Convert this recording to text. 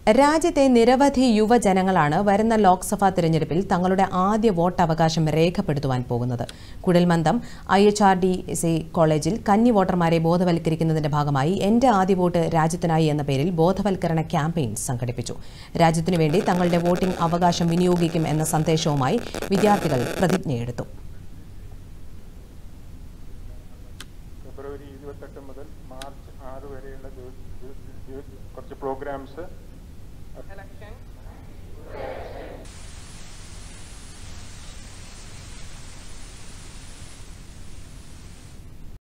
രാജ്യത്തെ നിരവധി യുവജനങ്ങളാണ് വരുന്ന ലോക്സഭാ തിരഞ്ഞെടുപ്പിൽ തങ്ങളുടെ ആദ്യ വോട്ടവകാശം രേഖപ്പെടുത്തുവാൻ പോകുന്നത് കുഴൽമന്ദം I H R D C കോളേജിൽ കന്നി വോട്ടർമാരെ ബോധവൽക്കരിക്കുന്നതിന്റെ ഭാഗമായി എന്റെ ആദ്യ വോട്ട് രാജ്യത്തിനായി എന്ന പേരിൽ ബോധവൽക്കരണ ക്യാമ്പയിൻ സംഘടിപ്പിച്ചു രാജ്യത്തിനു വേണ്ടി തങ്ങളുടെ വോട്ടിംഗ് അവകാശം വിനിയോഗിക്കും എന്ന സന്ദേശവുമായി വിദ്യാർത്ഥികൾ പ്രതിജ്ഞയെടുത്തു ഫെബ്രുവരി ഇരുപത്തെട്ട് മുതൽ മാർച്ച് ആറ് വരെയുള്ള ദിവ- ദിവ- ദിവ- കുറച്ച് പ്രോഗ്രാംസ് election